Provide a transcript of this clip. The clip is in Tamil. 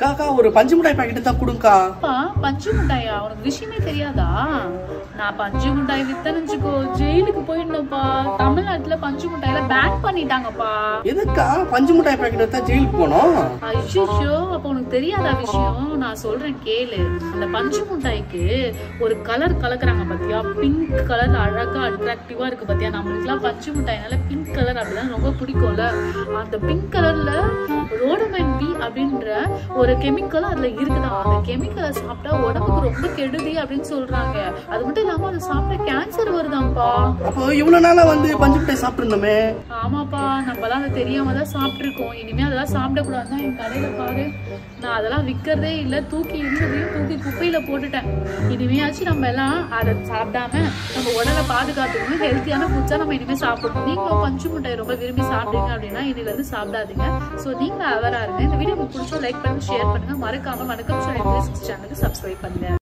காக்கா ஒரு பஞ்சு மிட்டாய் பாக்கெட் தான் கொடுங்கக்கா அப்பா பஞ்சு மிட்டாயா உனக்கு விஷயமே தெரியாதா நான் பஞ்சு மிட்டாய் வித்தனுச்சுக்கோ ஜெயிலுக்கு போயிடணும்ப்பா தமிழ்நாட்டுல பஞ்சு மிட்டாயில பேன் பண்ணிட்டாங்கப்பா எதுக்கா பஞ்சு மிட்டாய் பாக்கெட் எடுத்தா ஜெயிலுக்கு போனோம் ஐயோ அப்ப உனக்கு தெரியாதா விஷயம் நான் சொல்றேன் கேளு அந்த பஞ்சு மிட்டாய்க்கு ஒரு கலர் கலக்குறாங்க பாத்தியா பிங்க் கலர் அழகா அட்ராக்டிவா இருக்கு பாத்தியா நம்மளுக்குலாம் பஞ்சு மிட்டாய்னால பிங்க் கலர் அப்படிதான் ரொம்ப பிடிக்கும்ல அந்த பிங்க் கலர்ல ரோடமைன் பி அப்படின்ற ஒரு கெமிக்கல் அதுல இருக்குதான் அந்த கெமிக்கலை சாப்பிட்டா உடம்புக்கு ரொம்ப கெடுதி அப்படின்னு சொல்றாங்க அது மட்டும் இல்லாம அதை சாப்பிட்டா கேன்சர் வருதாம்ப்பா அப்போ இவ்வளவு நாளா வந்து பஞ்சு மிட்டாய் சாப்பிட்டுருந்தோமே ஆமாப்பா நம்மலாம் அதை தெரியாம தான் சாப்பிட்டுருக்கோம் இனிமே அதெல்லாம் சாப்பிடக்கூடாதுதான் என் கடையில பாரு நான் அதெல்லாம் விற்கிறதே இல்லை தூக்கி இருந்ததையும் தூக்கி குப்பையில போட்டுட்டேன் இனிமையாச்சும் நம்ம எல்லாம் அதை சாப்பிடாம நம்ம உடலை பாதுகாத்துக்கணும் ஹெல்த்தியான ஃபுட்ஸா நம்ம இனிமே சாப்பிடணும் நீங்களும் பஞ்சு மிட்டாய் ரொம்ப விரும்பி சாப்பிடுங்க அப்படின்னா இதுல இருந்து சாப்பிடாதீங்க ஸோ நீங்க அவரா இருங்க இந்த வீடியோ உங்களுக்கு பிடிச்சா லைக் பண்ணுங்க ஷேர் பண்ணுங்க மறக்காம வணக்கம் சேனலுக்கு சப்ஸ்கிரைப் பண்ணுங்க